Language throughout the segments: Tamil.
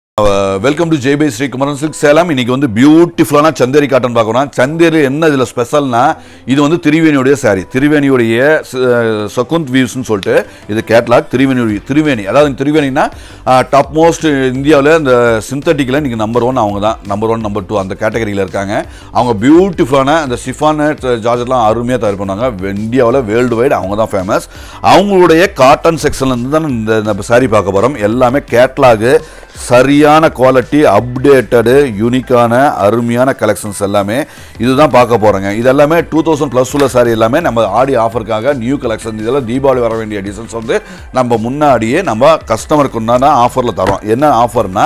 வெல்கம் டு ஜெய்பை ஸ்ரீ குமரன் சில்க் சேலம் இன்னைக்கு வந்து பியூட்டிஃபுல்லான சந்தேரி காட்டன் பார்க்கணும் சந்தேரி என்ன இதில் ஸ்பெஷல்னா இது வந்து திரிவேணியுடைய saree திரிவேணியுடைய சகுந்த் வியூஸ்னு சொல்லிட்டு இது கேட்லாக் திரிவேணி திரிவேணி அதாவது திரிவேணினா டாப் மோஸ்ட் இந்தியாவில் இந்த சிந்தட்டிக்கில் இன்னைக்கு நம்பர் ஒன் அவங்க தான் நம்பர் ஒன் நம்பர் டூ அந்த கேட்டகரியில் இருக்காங்க அவங்க பியூட்டிஃபுல்லான அந்த சிஃபான ஜார்ஜர்லாம் அருமையாக தயார் பண்ணுவாங்க இந்தியாவில் வேர்ல்டு வைடு அவங்க தான் ஃபேமஸ் அவங்களுடைய காட்டன் செக்ஷன்லேருந்து தான் இந்த நம்ம saree பார்க்க போகிறோம் எல்லாமே கேட்லாகு சரியான குவாலிட்டி அப்டேட்டடு யூனிக்கான அருமையான கலெக்ஷன்ஸ் எல்லாமே இதுதான் பார்க்க போகிறோங்க இது எல்லாமே டூ தௌசண்ட் ப்ளஸ் உள்ள சாரி எல்லாமே நம்ம ஆடி ஆஃபருக்காக நியூ கலெக்ஷன் இதெல்லாம் தீபாவளி வர வேண்டிய டிசைன்ஸ் வந்து நம்ம முன்னாடியே நம்ம கஸ்டமருக்கு உண்டான ஆஃபரில் தரோம் என்ன ஆஃபர்னா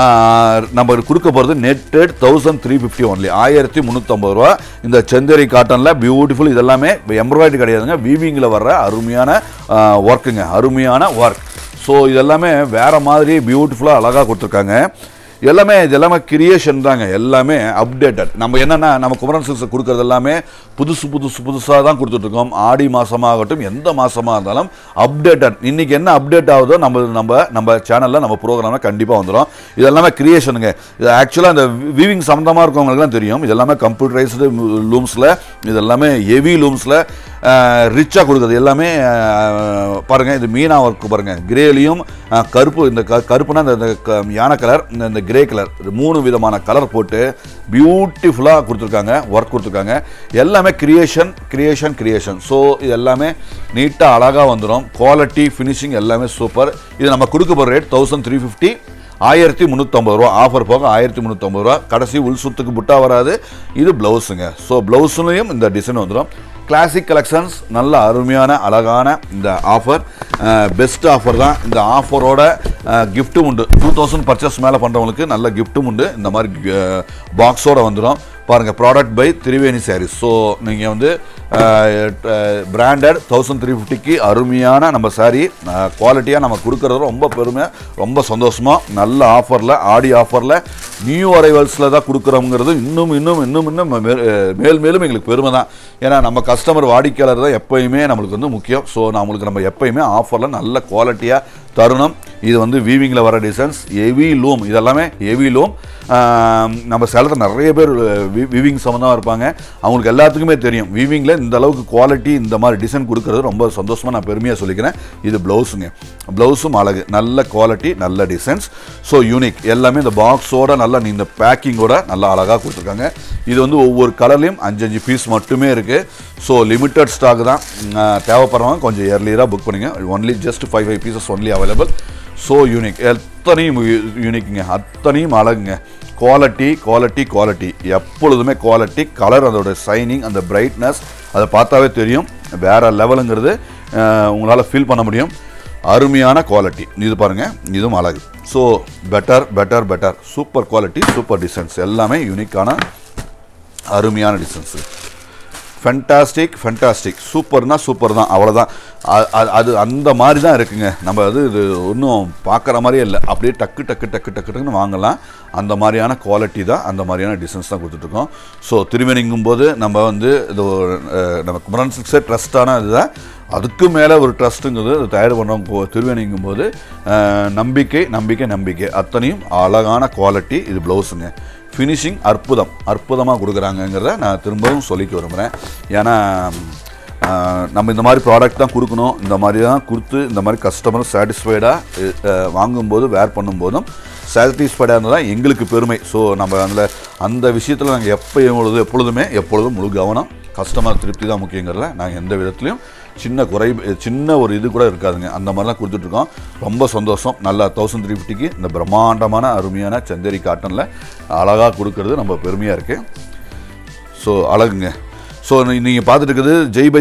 நம்ம கொடுக்க போகிறது நெட்டட் தௌசண்ட் த்ரீ ஃபிஃப்டி ஒன்லி ஆயிரத்தி முந்நூற்றம்பது ரூபா இந்த செந்தேரி காட்டனில் பியூட்டிஃபுல் இதெல்லாமே எம்ப்ராய்டரி கிடையாதுங்க வீவிங்கில் வர்ற அருமையான ஒர்க்குங்க அருமையான ஒர்க் ஸோ இதெல்லாமே வேற மாதிரி பியூட்டிஃபுல்லாக அழகாக கொடுத்துருக்காங்க எல்லாமே இது எல்லாமே கிரியேஷன் தாங்க எல்லாமே அப்டேட்டட் நம்ம என்னென்னா நம்ம குமரன் சில்க்ஸ் கொடுக்கறது எல்லாமே புதுசு புதுசு புதுசாக தான் கொடுத்துட்ருக்கோம் ஆடி மாதமாகட்டும் எந்த மாதமாக இருந்தாலும் அப்டேட்டட் இன்றைக்கி என்ன அப்டேட் ஆகுதோ நம்ம நம்ம நம்ம சேனலில் நம்ம ப்ரோக்ராமில் கண்டிப்பாக வந்துடும் இது எல்லாமே கிரியேஷனுங்க இது ஆக்சுவலாக இந்த வீவிங் சம்மந்தமாக இருக்கவங்களுக்குலாம் தெரியும் இது எல்லாமே கம்ப்யூட்டரைஸ்டு லூம்ஸில் இது எல்லாமே ஹெவி லூம்ஸில் ரிச்சாக கொடுக்குறது எல்லாமே அஹ், பாருங்க இது மீனா ஒர்க் பாருங்க கிரேலையும் அஹ், கருப்பு இந்த க- கருப்புனா இந்த இந்த க- யானை கலர் இந்த இந்த கிரே கலர் இது மூணு விதமான கலர் போட்டு பியூட்டிஃபுல்லாக கொடுத்துருக்காங்க ஒர்க் கொடுத்துருக்காங்க எல்லாமே கிரியேஷன் கிரியேஷன் கிரியேஷன் ஸோ இது எல்லாமே நீட்டாக அழகாக வந்துடும் குவாலிட்டி ஃபினிஷிங் எல்லாமே சூப்பர் இது நம்ம கொடுக்க போகிற ரேட் தௌசண்ட் த்ரீ ஃபிஃப்டி ஆயிரத்தி முந்நூற்றம்பது ரூபா ஆஃபர் போக ஆயிரத்தி முந்நூற்றம்பது ரூபா கடைசி உள் சுத்துக்கு புட்டா வராது இது ப்ளவுஸுங்க ஸோ ப்ளவுஸ்லையும் இந்த டிசைன் வந்துடும் கிளாசிக் கலெக்ஷன்ஸ் நல்ல அருமையான அழகான இந்த ஆஃபர் பெஸ்ட் ஆஃபர் தான் இந்த ஆஃபரோட கிஃப்ட்டும் உண்டு டூ தௌசண்ட் பர்ச்சேஸ் மேலே பண்ணுறவங்களுக்கு நல்ல கிஃப்ட்டும் உண்டு இந்த மாதிரி பாக்ஸோட வந்துடும் பாருங்கள் product by Triveni sarees so நீங்கள் வந்து பிராண்டட் தௌசண்ட் த்ரீ ஃபிஃப்டிக்கு அருமையான நம்ம சாரீ குவாலிட்டியாக நம்ம கொடுக்கறது ரொம்ப பெருமை ரொம்ப சந்தோஷமாக நல்ல ஆஃபரில் ஆடி ஆஃபரில் நியூ அரைவல்ஸில் தான் கொடுக்குறோங்கிறது இன்னும் இன்னும் இன்னும் இன்னும் மே- மேல் மேலும் எங்களுக்கு பெருமை தான் ஏன்னா நம்ம கஸ்டமர் வாடிக்கையாளர் தான் எப்பயுமே நம்மளுக்கு வந்து முக்கியம் ஸோ நம்மளுக்கு நம்ம எப்பயுமே ஆஃபரில் நல்ல குவாலிட்டியாக தருணம் இது வந்து வீவிங்கில் வர டிசைன்ஸ் ஹெவி லூம் இதெல்லாமே ஹெவி லூம் நம்ம சேலத்தில் நிறைய பேர் வீவிங் சம்மந்தமாக இருப்பாங்க அவங்களுக்கு எல்லாத்துக்குமே தெரியும் வீவிங்கில் இந்த அளவுக்கு குவாலிட்டி இந்த மாதிரி டிசைன் கொடுக்கறது ரொம்ப சந்தோஷமாக நான் பெருமையாக சொல்லிக்கிறேன் இது ப்ளவுஸுங்க ப்ளவுஸும் அழகு நல்ல குவாலிட்டி நல்ல டிசைன்ஸ் ஸோ யூனிக் எல்லாமே இந்த பாக்ஸோட நல்லா இந்த பேக்கிங்கோட நல்லா அழகாக கொடுத்துருக்காங்க இது வந்து ஒவ்வொரு கலர்லேயும் அஞ்சு அஞ்சு பீஸ் மட்டுமே இருக்குது ஸோ லிமிட்டட் ஸ்டாக் தான் உம், தேவைப்படுறவங்க கொஞ்சம் இயர்லியராக புக் பண்ணுங்க only just five five pieces only available so unique எத்தனையும் யூனிக்குங்க அத்தனையும் அழகுங்க குவாலிட்டி குவாலிட்டி குவாலிட்டி எப்பொழுதுமே குவாலிட்டி கலர் அதோட ஷைனிங் அந்த பிரைட்னஸ் அதை பார்த்தாவே தெரியும் வேற லெவலுங்கிறது உங்களால் ஃபீல் பண்ண முடியும் அருமையான குவாலிட்டி இது பாருங்க இதுவும் அழகு so better better better super quality super designs எல்லாமே யூனிக்கான அருமையான டிசைன்ஸு ஃபென்டாஸ்டிக் ஃபென்டாஸ்டிக் சூப்பர்னா சூப்பர் தான் அவ்வளோதான் அ- அ- அது அந்த மாதிரி தான் இருக்குங்க நம்ம அது இது ஒன்றும் பார்க்குற மாதிரியே இல்லை அப்படியே டக்கு டக்கு டக்கு டக்கு டக்குன்னு வாங்கலாம் அந்த மாதிரியான குவாலிட்டி தான் அந்த மாதிரியான டிசைன்ஸ் தான் கொடுத்துட்ருக்கோம் ஸோ திருவேணிங்கும் போது நம்ம வந்து இது ஒரு, அஹ், நம்ம குமரன் சிக்ஸே ட்ரஸ்டான இதுதான் அதுக்கு மேலே ஒரு ட்ரஸ்ட்டுங்கிறது அது தயார் பண்ணுறவங்க திருவேணிங்கும் போது அஹ், நம்பிக்கை நம்பிக்கை நம்பிக்கை அத்தனையும் அழகான குவாலிட்டி இது ப்ளவுஸுங்க ஃபினிஷிங் அற்புதம் அற்புதமாக கொடுக்குறாங்கங்கிறத நான் திரும்பவும் சொல்லிக்க விரும்புகிறேன் ஏன்னா ஆஹ், நம்ம இந்த மாதிரி ப்ராடக்ட் தான் கொடுக்கணும் இந்த மாதிரி தான் கொடுத்து இந்த மாதிரி கஸ்டமர் சாட்டிஸ்ஃபைடாக வாங்கும்போது வேர் பண்ணும்போதும் சாட்டிஸ்ஃபைடாக இருந்தால் தான் எங்களுக்கு பெருமை ஸோ நம்ம அதில் அந்த விஷயத்தில் நாங்கள் எப்போ எப்பொழுது எப்பொழுதுமே எப்பொழுதும் முழு கவனம் கஸ்டமர் திருப்தி தான் முக்கியங்கிறதுல நாங்கள் எந்த விதத்துலையும் சின்ன குறை சின்ன ஒரு இது கூட இருக்காதுங்க அந்த மாதிரிலாம் கொடுத்துட்ருக்கோம் ரொம்ப சந்தோஷம் நல்லா தௌசண்ட் த்ரீ ஃபிஃப்டிக்கு இந்த பிரம்மாண்டமான அருமையான சந்தேரி காட்டனில் அழகாக கொடுக்கறது நம்ம பெருமையாக இருக்குது ஸோ அழகுங்க ஸோ நீங்கள் பார்த்துட்டு இருக்குது ஜெய் பை